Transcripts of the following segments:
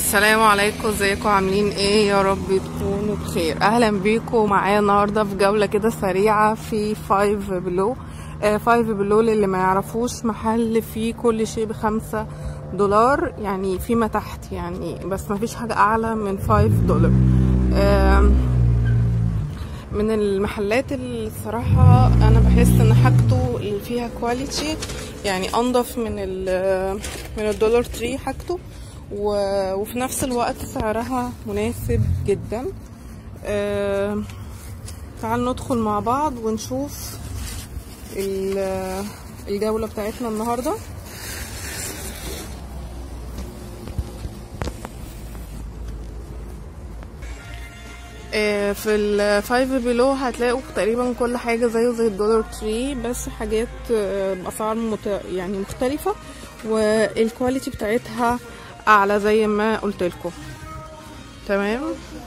السلام عليكم ازيكم عاملين ايه يا رب تكونوا بخير اهلا بيكم معايا النهارده في جوله كده سريعه في فايف بلو آه فايف بلو للي ما يعرفوش محل فيه كل شيء بخمسة دولار يعني فيما تحت يعني بس ما فيش حاجه اعلى من فايف دولار آه من المحلات اللي الصراحة أنا بحس إن حاجته اللي فيها كواليتي يعني أنضف من ال من الدولار تري حاجته و- وفي نفس الوقت سعرها مناسب جدا آه، تعالوا ندخل مع بعض ونشوف ال- الجولة بتاعتنا النهاردة آه، في الفايف بيلو هتلاقوا تقريبا كل حاجة زيه زي الدولار تري بس حاجات آه، بأسعار مت... يعني مختلفة والكواليتي بتاعتها أعلى زي ما قلت لكم تمام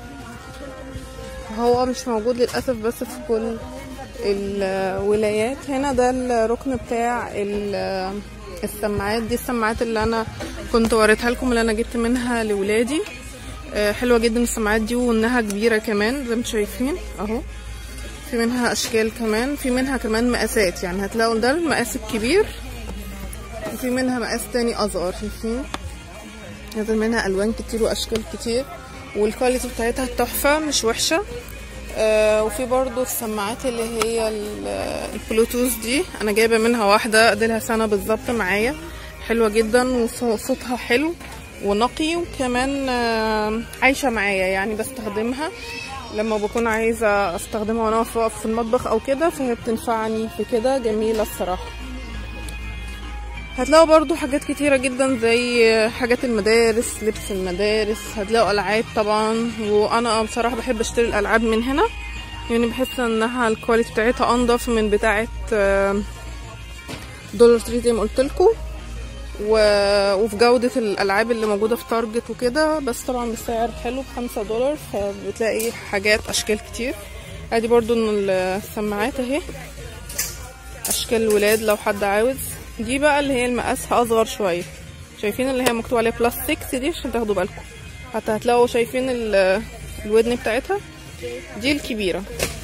هو مش موجود للأسف بس في كل الولايات هنا ده الركن بتاع ال- السماعات دي السماعات اللي أنا كنت وريتها لكم اللي أنا جبت منها لولادي آه، حلوة جدا السماعات دي وانها كبيرة كمان زي ما انتم شايفين اهو في منها اشكال كمان في منها كمان مقاسات يعني هتلاقوا ده المقاس الكبير وفي منها مقاس تاني اصغر شايفين نازل منها الوان كتير واشكال كتير والكواليتي بتاعتها تحفة مش وحشة آه وفي برضو السماعات اللي هي ال- البلوتوث دي انا جايبة منها واحدة اديلها سنة بالظبط معايا حلوة جدا وصوتها حلو ونقي وكمان آه، عايشة معايا يعني بستخدمها لما بكون عايزة استخدمها وانا واقفة في المطبخ او كده فهي بتنفعني في كده جميلة الصراحة هتلاقوا برضو حاجات كتيرة جدا زي حاجات المدارس لبس المدارس هتلاقوا ألعاب طبعا وأنا بصراحة بحب أشتري الألعاب من هنا يعني بحس انها الكواليتي بتاعتها انضف من بتاعة آه، دولار تري زي ما قلتلكوا و- وفي جودة الألعاب اللي موجودة في تارجت وكده بس طبعا بسعر حلو بخمسة دولار فبتلاقي حاجات أشكال كتير ادي برضو ان السماعات اهي أشكال الولاد لو حد عاوز دي بقى اللي هي المقاسها أصغر شوية شايفين اللي هي مكتوب عليها بلس 6 دي عشان تاخدوا بالكم حتى هتلاقوا شايفين ال- الودن بتاعتها دي الكبيرة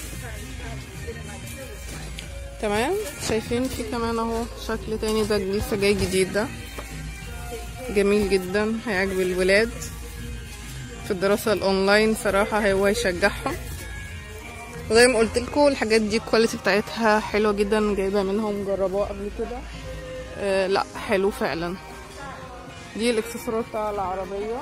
تمام شايفين في كمان اهو شكل تاني ده لسه جاي جديد ده جميل جدا هيعجب الولاد في الدراسة الاونلاين صراحة هو هيشجعهم وزي ما قلت لكم الحاجات دي الكواليتي بتاعتها حلوة جدا جايبة منهم جربوها قبل كده آه لا حلو فعلا دي الاكسسوارات بتاع العربية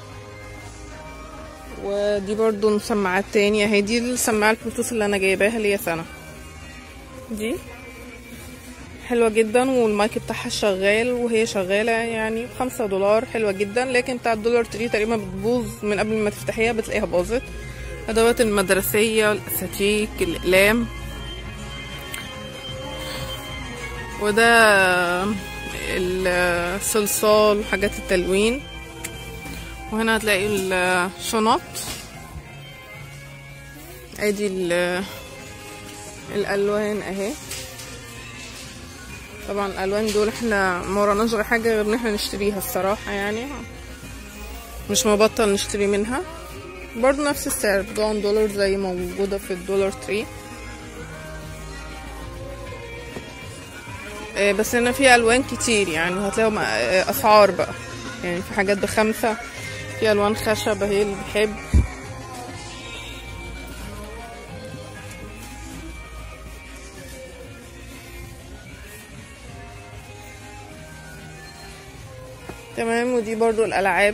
ودي برضو مسمعات تانية اهي دي السماعة البلوتوث اللي انا جايباها ليا سنة دي حلوة جدا والمايك بتاعها شغال وهي شغالة يعني بخمسة دولار حلوة جدا لكن بتاع الدولار تري تقريبا بتبوظ من قبل ما تفتحيها بتلاقيها باظت أدوات المدرسية الأساتيك الأقلام وده الصلصال وحاجات التلوين وهنا هتلاقي الشنط ادي ال- الالوان اهي طبعا الالوان دول احنا ما وراناش غير حاجه غير ان احنا نشتريها الصراحه يعني مش مبطل نشتري منها برضو نفس السعر بضعن دولار زي ما موجوده في الدولار تري آه، بس هنا في الوان كتير يعني هتلاقوا مع- آه، اسعار بقى يعني في حاجات بخمسة في الوان خشب اهي اللي بيحب تمام ودي برضو الالعاب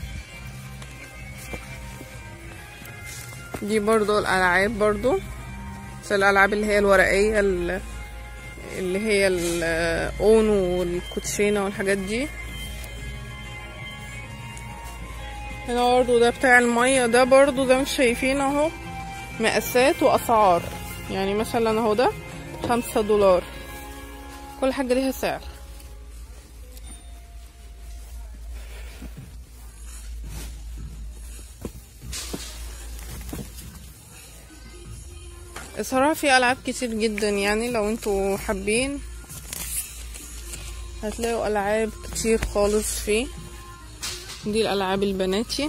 دي برضو الالعاب برضو بس الالعاب اللي هي الورقيه ال- اللي هي الاون والكوتشينه والحاجات دي هنا برضو ده بتاع المية ده برضو زي ما انتم شايفين اهو مقاسات واسعار يعني مثلا اهو ده خمسة دولار كل حاجة ليها سعر الصراحة في ألعاب كتير جدا يعني لو انتوا حابين هتلاقوا ألعاب كتير خالص فيه دي الالعاب البناتي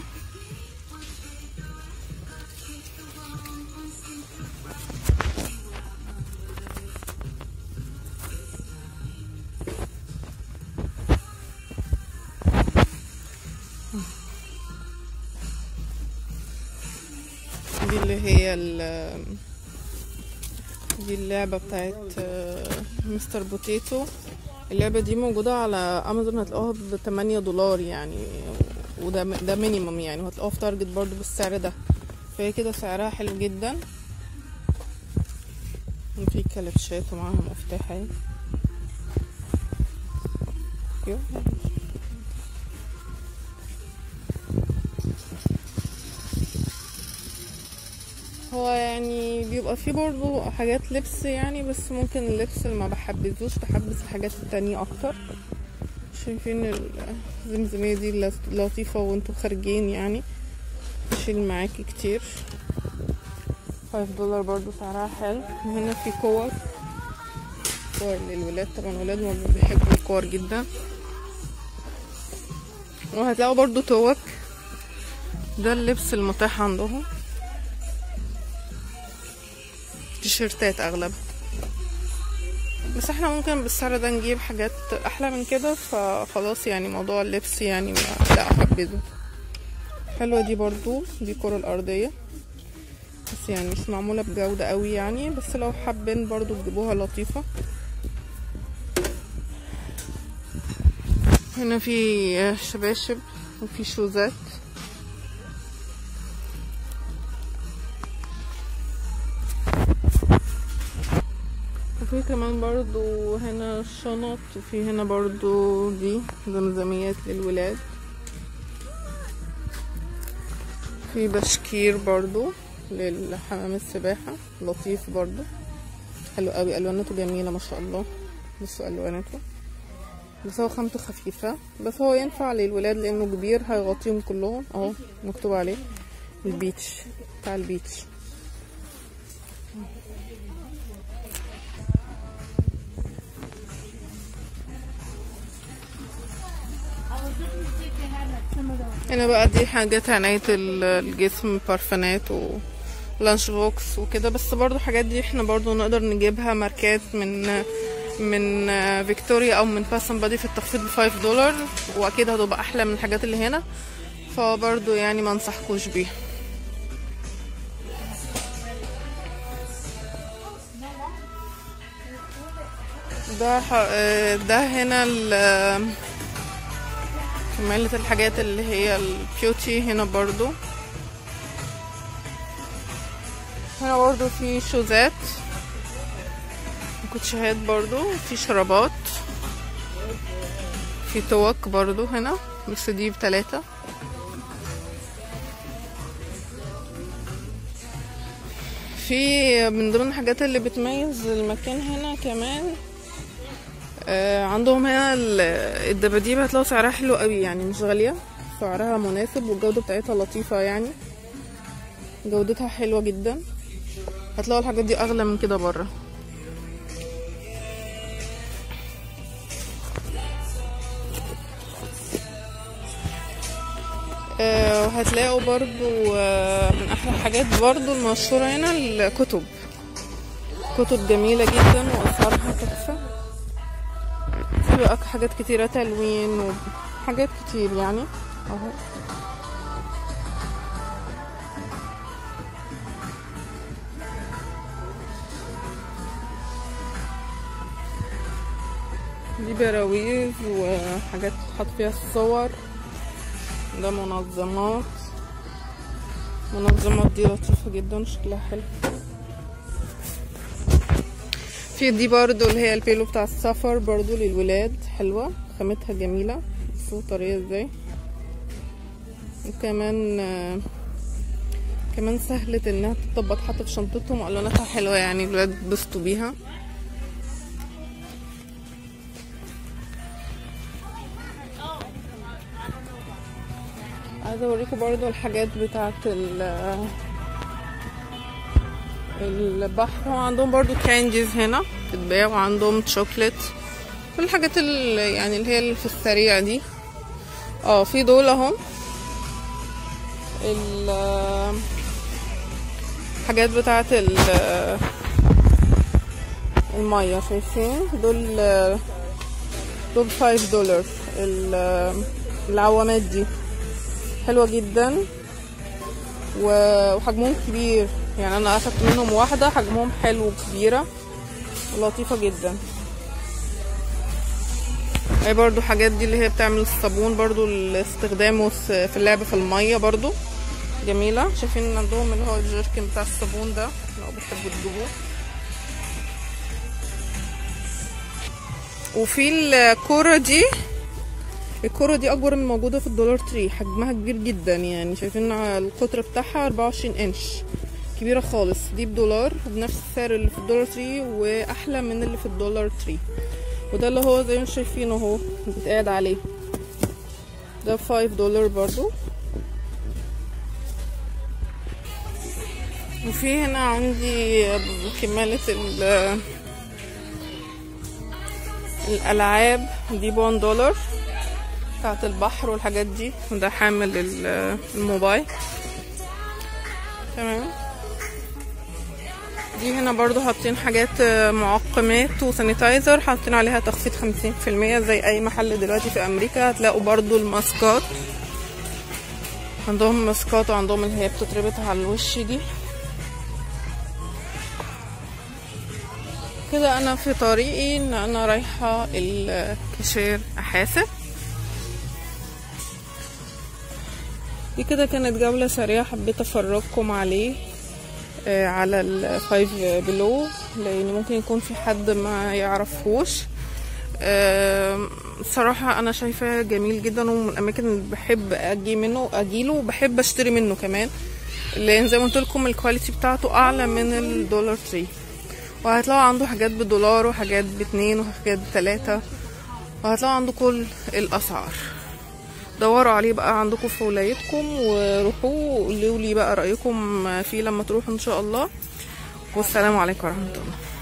دي اللي هي ال دي اللعبة بتاعت آه، مستر بوتيتو اللعبة دي موجودة على امازون هتلاقوها ب 8 دولار يعني وده ده مينيمم يعني وهتلاقوها في تارجت برضو بالسعر ده فهي كده سعرها حلو جدا وفي كلبشات ومعاها مفتاح اهي يو. هو يعني بيبقى فيه برضو حاجات لبس يعني بس ممكن اللبس اللي ما بحبذوش بحبذ الحاجات التانية اكتر شايفين الزمزمية دي لط- لطيفة وانتوا خارجين يعني تشيل معاكي كتير فايف دولار برضو سعرها حلو وهنا في كور كور للولاد طبعا الولاد ما بيحبوا الكور جدا وهتلاقوا برضو توك ده اللبس المتاح عندهم تيشيرتات اغلبها بس احنا ممكن بالسعر ده نجيب حاجات احلى من كده فخلاص يعني موضوع اللبس يعني ما لا احبذه حلوة دي برضو دي كرة الارضية بس يعني مش معمولة بجودة قوي يعني بس لو حابين برضو تجيبوها لطيفة هنا في شباشب وفي شوزات وفي كمان برضو هنا شنط وفي هنا برضو دي زمزميات للولاد في بشكير برضو للحمام السباحة لطيف برضو حلو قوي الواناته جميلة ما شاء الله بصوا الواناته بس هو خامته خفيفة بس هو ينفع للولاد لانه كبير هيغطيهم كلهم اهو مكتوب عليه البيتش بتاع البيتش هنا بقى دي حاجات عناية ال- الجسم بارفانات و لانش بوكس وكده بس برضو حاجات دي احنا برضو نقدر نجيبها ماركات من من فيكتوريا او من باسن بادي في التخفيض بفايف دولار واكيد هتبقى احلى من الحاجات اللي هنا فبرضو يعني ما انصحكوش بيها ده ح- آه، ده هنا ال كمالة الحاجات اللي هي البيوتي هنا برضو هنا برضو في شوزات كوتشيهات برضو في شرابات في توك برضو هنا بس دي بتلاتة في من ضمن الحاجات اللي بتميز المكان هنا كمان آه، عندهم هنا ال- الدباديب هتلاقوا سعرها حلو قوي يعني مش غالية سعرها مناسب والجودة بتاعتها لطيفة يعني جودتها حلوة جدا هتلاقوا الحاجات دي اغلى من كده بره آه، وهتلاقوا برضو آه، من احلى الحاجات برضو المشهورة هنا الكتب كتب جميلة جدا واسعارها تحفة في بقى حاجات كتيرة تلوين وحاجات كتير يعني اهو دي براويز وحاجات تحط فيها الصور ده منظمات منظمات دي لطيفة جدا شكلها حلو في دي برضو اللي هي البيلو بتاع السفر برضو للولاد حلوة خامتها جميلة بصوا طريقة ازاي وكمان آه، كمان سهلة انها تطبق حتى في شنطتهم والواناتها حلوة يعني الولاد بيتبسطوا بيها عايزة اوريكم برضو الحاجات بتاعت ال البحر وعندهم برضو كانديز هنا تتباع وعندهم شوكليت كل الحاجات اللي يعني اللي هي اللي في السريع دي اه في دول اهم ال حاجات بتاعت ال المية شايفين دول دول 5 دولار ال- العوامات دي حلوة جدا و- وحجمهم كبير يعني انا اخدت منهم واحدة حجمهم حلو وكبيرة ولطيفة جدا هي برضو حاجات دي اللي هي بتعمل الصابون برضو استخدامه في اللعب في المية برضو جميلة شايفين عندهم اللي هو الجيركن بتاع الصابون ده لو بتحبوا تجيبوه وفي الكورة دي الكرة دي أكبر من موجودة في الدولار تري حجمها كبير جدا يعني شايفين على القطر بتاعها 24 انش كبيرة خالص دي بدولار وبنفس السعر اللي في الدولار تري وأحلى من اللي في الدولار تري وده اللي هو زي ما شايفينه اهو بيتقعد عليه ده 5 دولار برضو وفي هنا عندي كمالة ال الألعاب دي بون دولار بتاعت البحر والحاجات دي وده حامل ال- الموبايل تمام دي هنا برضو حاطين حاجات معقمات وسانيتايزر حاطين عليها تخفيض خمسين في المية زي أي محل دلوقتي في أمريكا هتلاقوا برضو الماسكات عندهم ماسكات وعندهم اللي هي بتتربط على الوش دي كده انا في طريقي ان انا رايحة الكاشير احاسب دي كده كانت جولة سريعة حبيت افرجكم عليه آه، على الفايف بلو لان ممكن يكون في حد ما يعرفهوش آم، صراحة أنا شايفاه جميل جدا ومن الأماكن اللي بحب أجي منه أجيله وبحب أشتري منه كمان لأن زي ما قلت لكم الكواليتي بتاعته أعلى من الدولار تري وهتلاقوا عنده حاجات بدولار وحاجات باتنين وحاجات بتلاتة وهتلاقوا عنده كل الأسعار دوروا عليه بقى عندكم في ولايتكم وروحوا وقولوا لي بقى رأيكم فيه لما تروحوا إن شاء الله والسلام عليكم ورحمة الله